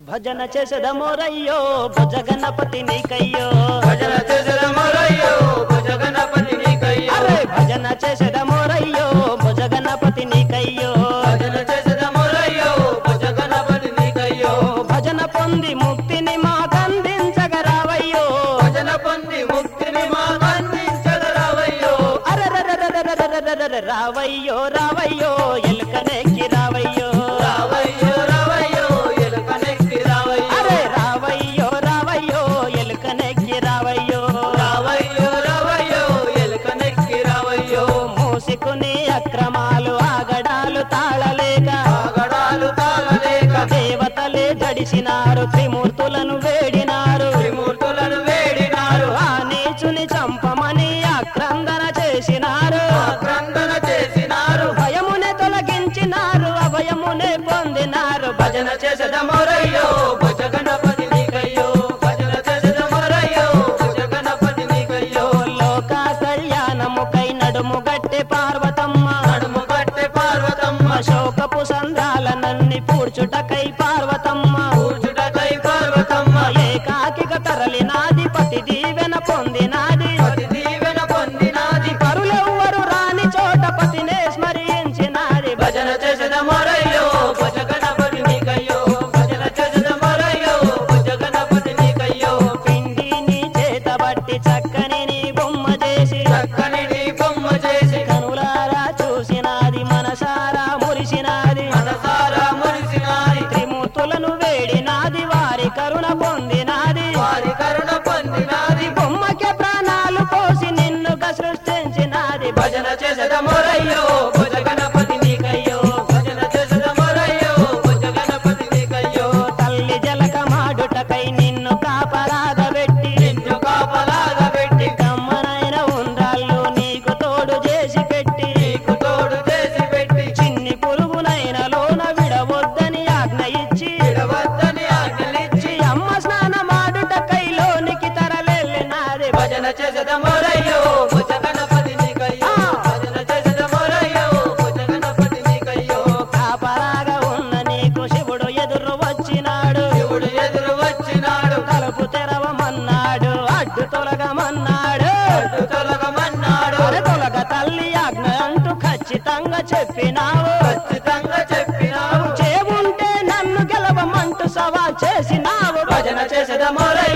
భజన చేసెదమోరయ్యో భుజ గణపతి నీకయ్యో భజన చేసెదమోరయ్యో భుజ గణపతి నీకయ్యో అరే భజన చేసెదమోరయ్యో భుజ గణపతి నీకయ్యో భజన చేసెదమోరయ్యో భుజ గణపతి నీకయ్యో భజన పొంది ముక్తిని మాకందించగరావయ్యో భజన పొంది ముక్తిని మాకందించగరావయ్యో అరెరెరెరెరెరెరెరెరెరె రావయ్యో రావయ్యో ఎలుకనెక్కి రావయ్యో రావయ్యో రావయ్యో ఎలుకనెక్కి రావయ్యో అరే రావయ్యో రావయ్యో ఎలుకనెక్కి రావయ్యో రావయ్యో రావయ్యో ఎలుకనెక్కి రావయ్యో మూసుకుని అక్రమాలు ఆగడాలు తాళలేక ఆగడాలు తాళలేక దేవతలే జడిసినారు త్రిమూర్తులను వేడినారు త్రిమూర్తులను వేడినారు ఆ నీచుని చంపమని ఆక్రందన చేసినారు ఆక్రందన చేసినారు భయమునే తొలగించినారు అభయమునే పొందినారు భజన భజన చేసెదమోరయ్యో భుజ గణపతి నీకయ్యో భజన చేసెదమోరయ్యో భుజ గణపతి నీకయ్యో లోక కళ్యాణముకై నడుము గట్టె పార్వతమ్మ నడుము కట్టె పార్వతమ్మ అశోకపు సంద్రాలనన్ని పూడ్చుటకై పార్వతమ్మ కూర్చుటకై పార్వతమ్మ ఏకాకిగా తరలినాది పతి దీవెన పొందినాది పతి దీవెన పొందినాది పరులెవ్వరు రాని చోట పతినే స్మరించినాది భజన చేసెదమోరయ్యో భుజ గణపతి నీకయ్యో భజన చేసెదమోరయ్యో భుజ గణపతి నీకయ్యో పిండిని చేతబట్టి చక్కని నీ బొమ్మ చేసి చక్కని నీ బొమ్మ చేసి కనులారా చూసినాది మనసారా మురిసినాది మనసారా మురిసినారి త్రిమూర్తులను వేడినాది వారి కరుణ పొందినాది వారి కరుణ పొందినాది బొమ్మకే ప్రాణాలు పోసి నిన్నుగా సృష్టించినాది భజన చేసెదమోరయ్యో భుజ గణపతి నీకయ్యో భజన చేసెదమోరయ్యో భుజ గణపతి నీకయ్యో తల్లి జలక మాడుటకై నిన్ను కాపరాగబెట్టి నిన్ను కాపలాగా పెట్టి కమ్మనైన ఉండ్రాళ్ళు నీకు తోడు చేసి పెట్టి నీకు తోడు చేసి పెట్టి చిన్ని పురుగునైన లోన విడవద్దని ఆజ్ఞ ఇచ్చి విడవద్దని ఆజ్ఞలిచ్చి ఈ అమ్మ స్నానమాడుటకై లోనికి తరలెళ్ళినాది భజన చేసెదమోరయ్యో భుజ గణపతి నీకయ్యో భజన చేసెదమోరయ్యో భుజ గణపతి నీకయ్యో కాపరాగా ఉన్న నీకు శివుడు ఎదురు వచ్చినాడు శివుడు ఎదురు వచ్చినాడు తలుపు తెరవమన్నాడు అడ్డు తొలగమన్నాడు అడ్డు తొలగమన్నాడు అరే తొలగ తల్లి ఆజ్ఞ అంటూ ఖచ్చితంగా చెప్పినావు ఖచ్చితంగా చెప్పినావు చేవుంటే నన్ను గెలవమంటూ సవాల్ చేసినావు భజన చేసెదమోరయ్యో